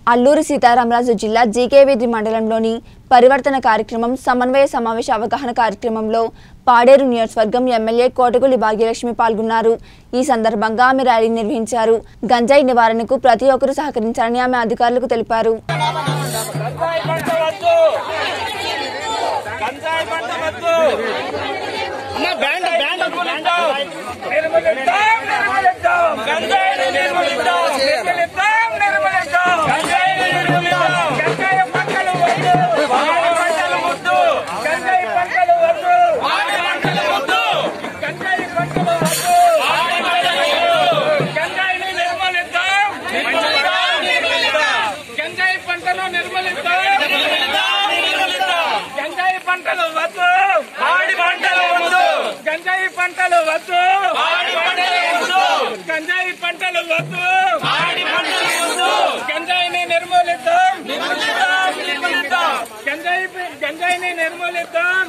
అల్లూరు సీతారామరాజు జిల్లా జీకేవేది మండలంలోని పరివర్తన కార్యక్రమం సమన్వయ సమావేశ అవగాహన కార్యక్రమంలో పాడేరు నియోజకవర్గం ఎమ్మెల్యే కోటగులి భాగ్యలక్ష్మి పాల్గొన్నారు ఈ సందర్భంగా ఆమె ర్యాలీ నిర్వహించారు గంజాయి నివారణకు ప్రతి ఒక్కరూ సహకరించాలని ఆమె అధికారులకు తెలిపారు గంజాయి పంట వద్దు గంజాయి పంట వద్దు అన్న బ్యాండ్ బ్యాండ్ నిర్మూలిద్దాం నిర్మూలిద్దాం నిర్మూలిద్దాం గంజాయిని నిర్మూలిద్దాం నిర్మూలిద్దాం నిర్మూలిద్దాం గంజాయిని నిర్మూలిద్దాం గంజాయి పంటలు వద్దు వాడి పంటలు వద్దు గంజాయి పంటలు వద్దు వాడి పంటలు వద్దు గంజాయి పంటలు వద్దు వాడి పంటలు వద్దు గంజాయిని నిర్మూలిద్దాం నిర్మూలిద్దాం నిర్మూలిద్దాం గంజాయి పంటలు నిర్మూలిద్దాం గంజాయి పంటలు వద్దు పాడి పంటలు వద్దు గంజాయి పంటలు వద్దు పాడి పంటలు వద్దు గంజాయి పంటలు వద్దు పాడి పంటలు వద్దు గంజాయిని నిర్మూలిద్దాం నిర్మూలిద్దాం నిర్మూలిద్దాం గంజాయి గంజాయిని నిర్మూలిద్దాం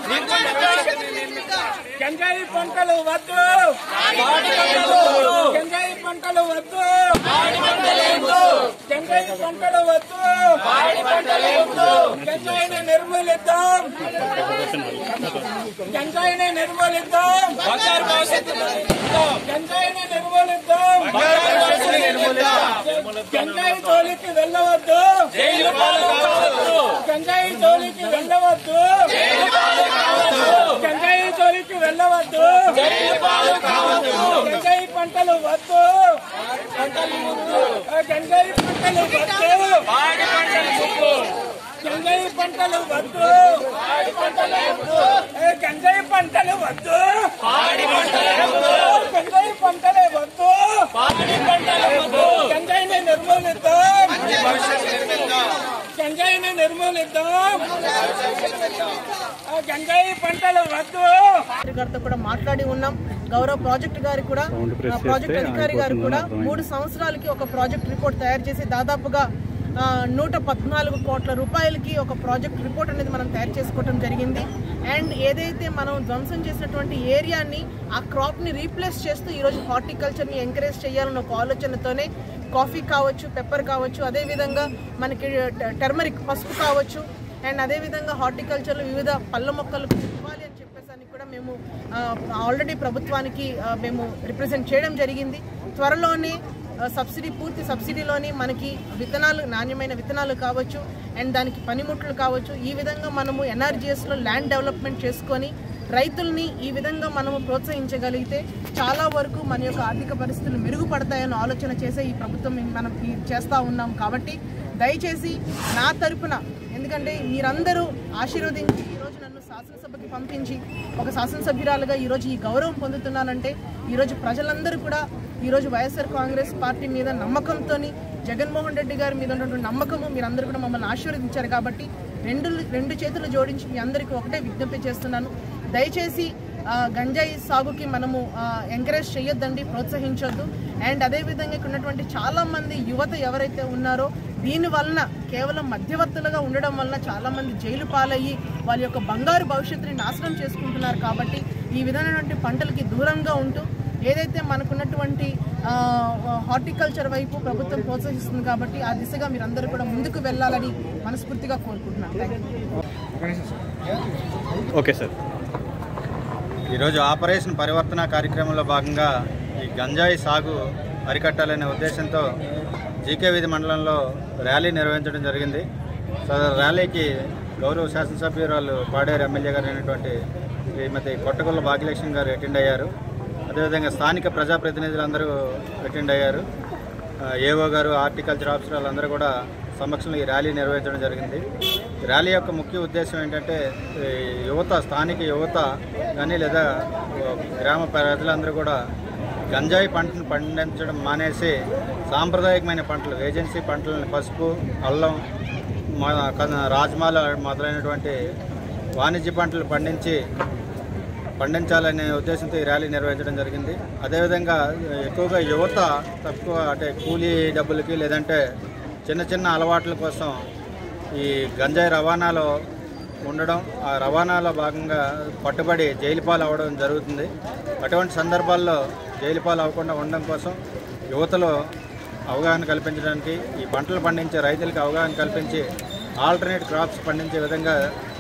గంజాయి పంటలు వద్దు పాడి పంటలు వద్దు గంజాయి పంటలు వద్దు పాడి పంటలు వద్దు గంజాయి పంటలు వద్దు పాడి పంటలు వద్దు గంజాయిని నిర్మూలిద్దాం గంజాయిని నిర్మూలిద్దాం బంగారు భవిష్యత్తు గంజాయిని నిర్మూలిద్దాం గంజాయి జోలికి వెళ్ళవద్దు జైలు పాలు కావద్దు గంజాయి జోలికి వెళ్ళవద్దు జైలు పాలు కావద్దు గంజాయి జోలికి వెళ్ళవద్దు జైలు పాలు కావద్దు గంజాయి పంటలు వద్దు పంటలు వద్దు గంజాయి పంటలు వద్దు పాడి పంటలు వద్దు గంజాయి పంటలు వద్దు పాడి పంటలు వద్దు ఏ గంజాయి పంటలు వద్దు పాడి పంటలు వద్దు గంజాయి పంటలే వద్దు పాడి పంటలు వద్దు గంజాయిని నిర్మూలిద్దాం గంజాయిని నిర్మూలిద్దాం ఆ గంజాయి పంటలు వద్దు గారితో కూడా మాట్లాడి ఉన్నాం గౌరవ ప్రాజెక్ట్ గారి కూడా ఆ, ప్రాజెక్ట్ అధికారి గారు కూడా మూడు సంవత్సరాలకి ఒక ప్రాజెక్ట్ రిపోర్ట్ తయారు చేసి దాదాపుగా ఆ, నూట పద్నాలుగు కోట్ల రూపాయలకి ఒక ప్రాజెక్ట్ రిపోర్ట్ అనేది మనం తయారు చేసుకోవడం జరిగింది అండ్ ఏదైతే మనం ధ్వంసం చేసినటువంటి ఏరియాని ఆ క్రాప్ని రీప్లేస్ చేస్తూ ఈరోజు హార్టికల్చర్ని ఎంకరేజ్ చేయాలన్న ఒక ఆలోచనతోనే కాఫీ కావచ్చు పెప్పర్ కావచ్చు అదేవిధంగా మనకి టర్మరిక్ పసుపు కావచ్చు అండ్ అదేవిధంగా హార్టికల్చర్లో వివిధ పళ్ళ మొక్కలకు ఇవ్వాలి అని చెప్పేసి అని కూడా మేము ఆల్రెడీ ప్రభుత్వానికి ఆ, మేము రిప్రజెంట్ చేయడం జరిగింది త్వరలోనే ఆ, సబ్సిడీ పూర్తి సబ్సిడీలోని మనకి విత్తనాలు నాణ్యమైన విత్తనాలు కావచ్చు అండ్ దానికి పనిముట్లు కావచ్చు ఈ విధంగా మనము ఎన్ఆర్జిఎస్లో ల్యాండ్ డెవలప్మెంట్ చేసుకొని రైతుల్ని ఈ విధంగా మనము ప్రోత్సహించగలిగితే చాలా వరకు మన యొక్క ఆర్థిక పరిస్థితులు మెరుగుపడతాయన్న ఆలోచన చేసే ఈ ప్రభుత్వం మనం ఈ చేస్తూ ఉన్నాం కాబట్టి దయచేసి నా తరపున ఎందుకంటే మీరందరూ ఆశీర్వదించి ఈరోజు నన్ను శాసనసభకి పంపించి ఒక శాసనసభ్యురాలుగా ఈరోజు ఈ గౌరవం పొందుతున్నానంటే ఈరోజు ప్రజలందరూ కూడా ఈరోజు వైఎస్ఆర్ కాంగ్రెస్ పార్టీ మీద నమ్మకంతో జగన్మోహన్ రెడ్డి గారి మీద ఉన్నటువంటి నమ్మకము మీరందరూ కూడా మమ్మల్ని ఆశీర్వదించారు కాబట్టి రెండు రెండు చేతులు జోడించి మీ అందరికీ ఒకటే విజ్ఞప్తి చేస్తున్నాను దయచేసి ఆ, గంజాయి సాగుకి మనము ఎంకరేజ్ చేయొద్దండి ప్రోత్సహించొద్దు అండ్ అదేవిధంగా ఇక్కడ ఉన్నటువంటి చాలామంది యువత ఎవరైతే ఉన్నారో దీని వలన కేవలం మధ్యవర్తులుగా ఉండడం వలన చాలామంది జైలు పాలయ్యి వాళ్ళ యొక్క బంగారు భవిష్యత్తుని నాశనం చేసుకుంటున్నారు కాబట్టి ఈ విధమైనటువంటి పంటలకి దూరంగా ఉంటూ ఏదైతే మనకున్నటువంటి ఆ, హార్టికల్చర్ వైపు ప్రభుత్వం ప్రోత్సహిస్తుంది కాబట్టి ఆ దిశగా మీరందరూ కూడా ముందుకు వెళ్ళాలని మనస్ఫూర్తిగా కోరుకుంటున్నాను థ్యాంక్ యూ ఓకే సార్ ఈరోజు ఆపరేషన్ పరివర్తన కార్యక్రమంలో భాగంగా ఈ గంజాయి సాగు అరికట్టాలనే ఉద్దేశంతో జీకే వీధి మండలంలో ర్యాలీ నిర్వహించడం జరిగింది సో ర్యాలీకి గౌరవ శాసనసభ్యురాలు పాడేరు ఎమ్మెల్యే గారు అయినటువంటి శ్రీమతి కొట్టగొల్ల భాగ్యలక్ష్మి గారు అటెండ్ అయ్యారు అదేవిధంగా స్థానిక ప్రజాప్రతినిధులందరూ అటెండ్ అయ్యారు ఆ, ఏఓ గారు హార్టికల్చర్ ఆఫీసర్ వాళ్ళందరూ కూడా సమక్షంలో ఈ ర్యాలీ నిర్వహించడం జరిగింది ఈ ర్యాలీ యొక్క ముఖ్య ఉద్దేశం ఏంటంటే ఈ యువత స్థానిక యువత కానీ లేదా గ్రామ ప్రజలందరూ కూడా గంజాయి పంటను పండించడం మానేసి సాంప్రదాయకమైన పంటలు ఏజెన్సీ పంటలను పసుపు అల్లం మా- క- రాజ్మాల మొదలైనటువంటి వాణిజ్య పంటలు పండించి పండించాలనే ఉద్దేశంతో ఈ ర్యాలీ నిర్వహించడం జరిగింది అదేవిధంగా ఎక్కువగా యువత తక్కువ అంటే కూలీ డబ్బులకి లేదంటే చిన్న చిన్న అలవాట్ల కోసం ఈ గంజాయి రవాణాలో ఉండడం ఆ రవాణాలో భాగంగా పట్టుబడి జైలు పాలు అవ్వడం జరుగుతుంది అటువంటి సందర్భాల్లో జైలు పాలు అవ్వకుండా ఉండడం కోసం యువతలో అవగాహన కల్పించడానికి ఈ పంటలు పండించే రైతులకు అవగాహన కల్పించి ఆల్టర్నేట్ క్రాప్స్ పండించే విధంగా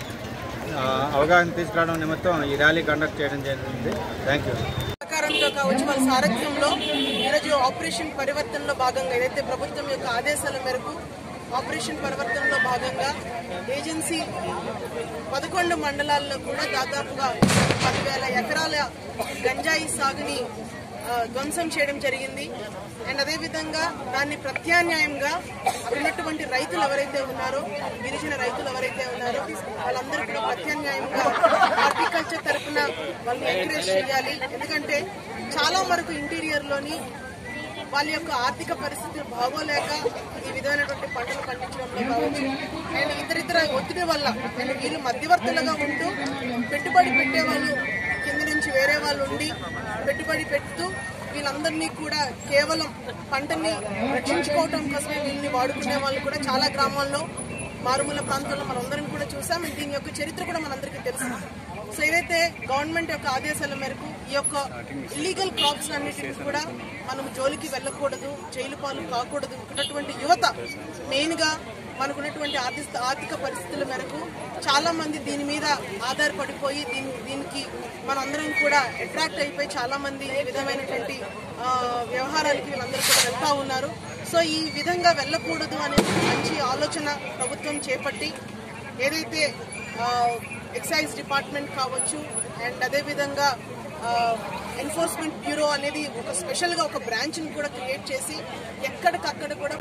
ఆ, అవగాహన తీసుకురావడం నిమిత్తం ఈ ర్యాలీ కండక్ట్ చేయడం జరిగింది థ్యాంక్ యూ సహకారంతో కావచ్చు వాళ్ళ సారథ్యంలో ఈరోజు ఆపరేషన్ పరివర్తనలో భాగంగా ఏదైతే ప్రభుత్వం యొక్క ఆదేశాల మేరకు ఆపరేషన్ పరివర్తనలో భాగంగా ఏజెన్సీ పదకొండు మండలాల్లో కూడా దాదాపుగా పదివేల ఎకరాల గంజాయి సాగుని ఆ, ధ్వంసం చేయడం జరిగింది అండ్ అదేవిధంగా దాన్ని ప్రత్యామ్నాయంగా అక్కడ ఉన్నటువంటి రైతులు ఎవరైతే ఉన్నారో గిరిజన రైతులు ఎవరైతే ఉన్నారో వాళ్ళందరూ కూడా ప్రత్యామ్నాయంగా హార్టికల్చర్ తరఫున వాళ్ళని ఎంకరేజ్ చేయాలి ఎందుకంటే చాలా వరకు ఇంటీరియర్లోని వాళ్ళ యొక్క ఆర్థిక పరిస్థితులు బాగోలేక ఈ విధమైనటువంటి పంటలు పండించడంలో కావచ్చు అండ్ ఇతర ఇతర ఒత్తిడి వల్ల అండ్ వీళ్ళు మధ్యవర్తులుగా ఉంటూ పెట్టుబడి పెట్టే వాళ్ళు కింద నుంచి వేరే వాళ్ళు ఉండి పెట్టుబడి పెడుతూ వీళ్ళందరినీ కూడా కేవలం పంటని రక్షించుకోవటం కోసమే వీళ్ళని వాడుకునే వాళ్ళు కూడా చాలా గ్రామాల్లో మారుమూల ప్రాంతాల్లో మనందరం కూడా చూసాం అండ్ దీని యొక్క చరిత్ర కూడా మనందరికీ తెలుసు సో ఏదైతే గవర్నమెంట్ యొక్క ఆదేశాల మేరకు ఈ యొక్క ఇల్లీగల్ క్రాప్స్ అన్నిటిని కూడా మనం జోలికి వెళ్ళకూడదు జైలు పాలు కాకూడదు ఉన్నటువంటి యువత మెయిన్ గా మనకున్నటువంటి ఆర్థిక ఆర్థిక పరిస్థితుల మేరకు చాలా మంది దీని మీద ఆధారపడిపోయి దీని దీనికి మనందరం కూడా అట్రాక్ట్ అయిపోయి చాలా మంది ఈ విధమైనటువంటి ఆ, వ్యవహారాలకి వీళ్ళందరూ కూడా వెళ్తా ఉన్నారు సో ఈ విధంగా వెళ్ళకూడదు అనే మంచి ఆలోచన ప్రభుత్వం చేపట్టి ఏదైతే ఎక్సైజ్ డిపార్ట్మెంట్ కావచ్చు అండ్ అదేవిధంగా ఎన్ఫోర్స్మెంట్ బ్యూరో అనేది ఒక స్పెషల్ గా ఒక బ్రాంచ్ ని కూడా క్రియేట్ చేసి ఎక్కడికక్కడ కూడా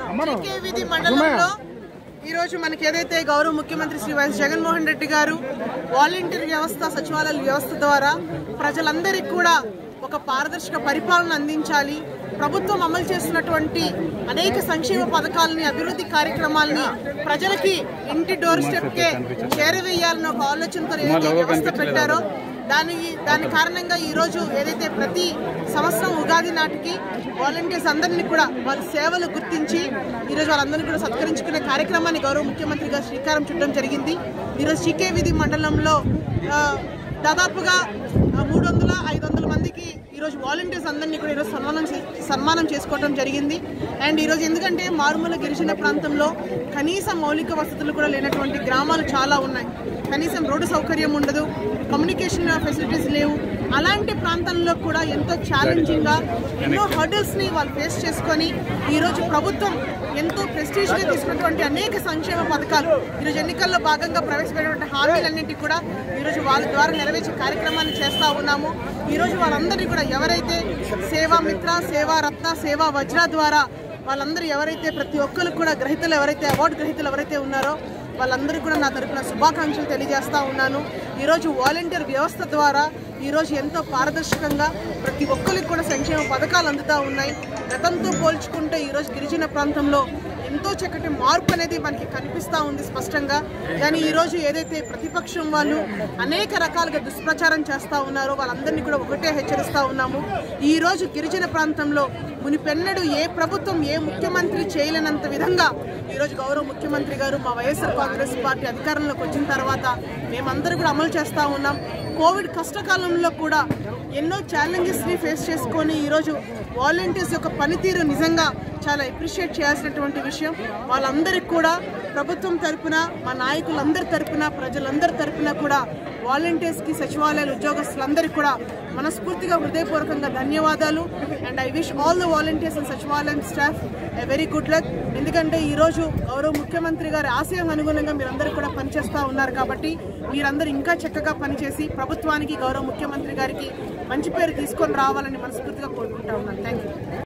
విధి మండలంలో ఈ రోజు మనకి ఏదైతే గౌరవ ముఖ్యమంత్రి శ్రీ వైఎస్ జగన్మోహన్ రెడ్డి గారు వాలంటీర్ వ్యవస్థ సచివాలయ వ్యవస్థ ద్వారా ప్రజలందరికీ కూడా ఒక పారదర్శక పరిపాలన అందించాలి ప్రభుత్వం అమలు చేస్తున్నటువంటి అనేక సంక్షేమ పథకాలని అభివృద్ధి కార్యక్రమాలని ప్రజలకి ఇంటి డోర్ స్టెప్ కే చేరవేయాలని ఒక ఆలోచనతో ఏదైతే వ్యవస్థ పెట్టారో దాని దాని కారణంగా ఈ రోజు ఏదైతే ప్రతి సంవత్సరం ఉగాది నాటికి వాలంటీర్స్ అందరినీ కూడా వాళ్ళ సేవలు గుర్తించి ఈరోజు వాళ్ళందరినీ కూడా సత్కరించుకునే కార్యక్రమాన్ని గౌరవ ముఖ్యమంత్రి గారు శ్రీకారం చుట్టడం జరిగింది ఈరోజు చీకే వీధి మండలంలో ఆ, దాదాపుగా మూడు వందల ఐదు వందల మందికి ఈరోజు వాలంటీర్స్ అందరినీ కూడా ఈరోజు సన్మానం చే- సన్మానం చేసుకోవడం జరిగింది అండ్ ఈరోజు ఎందుకంటే మారుమూల గిరిజన ప్రాంతంలో కనీస మౌలిక వసతులు కూడా లేనటువంటి గ్రామాలు చాలా ఉన్నాయి కనీసం రోడ్డు సౌకర్యం ఉండదు కమ్యూనికేషన్ ఫెసిలిటీస్ లేవు అలాంటి ప్రాంతాల్లో కూడా ఎంతో ఛాలెంజింగ్ గా ఎన్నో హర్డల్స్ ని వాళ్ళు ఫేస్ చేసుకొని ఈ రోజు ప్రభుత్వం ఎంతో ప్రెస్టీజ్ గా తీసుకున్నటువంటి అనేక సంక్షేమ పథకాలు ఈరోజు ఎన్నికల్లో భాగంగా ప్రవేశపెట్టినటువంటి హామీలన్నింటినీ కూడా ఈరోజు వాళ్ళ ద్వారా నెరవేర్చే కార్యక్రమాన్ని చేస్తా ఉన్నాము ఈ రోజు వాళ్ళందరినీ కూడా ఎవరైతే సేవా మిత్ర సేవా రత్న సేవా వజ్ర ద్వారా వాళ్ళందరూ ఎవరైతే ప్రతి ఒక్కరు కూడా గ్రహీతలు ఎవరైతే అవార్డు గ్రహీతలు ఎవరైతే ఉన్నారో వాళ్ళందరికీ కూడా నా తరపున శుభాకాంక్షలు తెలియజేస్తా ఉన్నాను ఈరోజు వాలంటీర్ వ్యవస్థ ద్వారా ఈరోజు ఎంతో పారదర్శకంగా ప్రతి ఒక్కరికి కూడా సంక్షేమ పథకాలు అందుతూ ఉన్నాయి గతంతో పోల్చుకుంటే ఈరోజు గిరిజన ప్రాంతంలో ఎంతో చక్కటి మార్పు అనేది మనకి కనిపిస్తూ ఉంది స్పష్టంగా కానీ ఈరోజు ఏదైతే ప్రతిపక్షం వాళ్ళు అనేక రకాలుగా దుష్ప్రచారం చేస్తూ ఉన్నారో వాళ్ళందరినీ కూడా ఒకటే హెచ్చరిస్తూ ఉన్నాము ఈ రోజు గిరిజన ప్రాంతంలో మునిపెన్నడు ఏ ప్రభుత్వం ఏ ముఖ్యమంత్రి చేయలేనంత విధంగా ఈరోజు గౌరవ ముఖ్యమంత్రి గారు మా వైఎస్ఆర్ కాంగ్రెస్ పార్టీ అధికారంలోకి వచ్చిన తర్వాత మేమందరూ కూడా అమలు చేస్తూ ఉన్నాం కోవిడ్ కష్టకాలంలో కూడా ఎన్నో ఛాలెంజెస్ ని ఫేస్ చేసుకొని ఈరోజు వాలంటీర్స్ యొక్క పనితీరు నిజంగా చాలా అప్రిషియేట్ చేయాల్సినటువంటి విషయం వాళ్ళందరికీ కూడా ప్రభుత్వం తరపున మా నాయకులందరి తరపున ప్రజలందరి తరపున కూడా వాలంటీర్స్ కి సచివాలయాల ఉద్యోగస్తులందరికీ కూడా మనస్ఫూర్తిగా హృదయపూర్వకంగా ధన్యవాదాలు and I wish all the volunteers and Sachivalayam staff a very good luck ఎందుకంటే ఈ రోజు గౌరవ ముఖ్యమంత్రి గారి ఆశయం అనుగుణంగా మీరందరూ కూడా పనిచేస్తూ ఉన్నారు కాబట్టి మీరందరూ ఇంకా చక్కగా పనిచేసి ప్రభుత్వానికి గౌరవ ముఖ్యమంత్రి గారికి మంచి పేరు తీసుకొని రావాలని మనస్ఫూర్తిగా కోరుకుంటా ఉన్నాను థ్యాంక్ యూ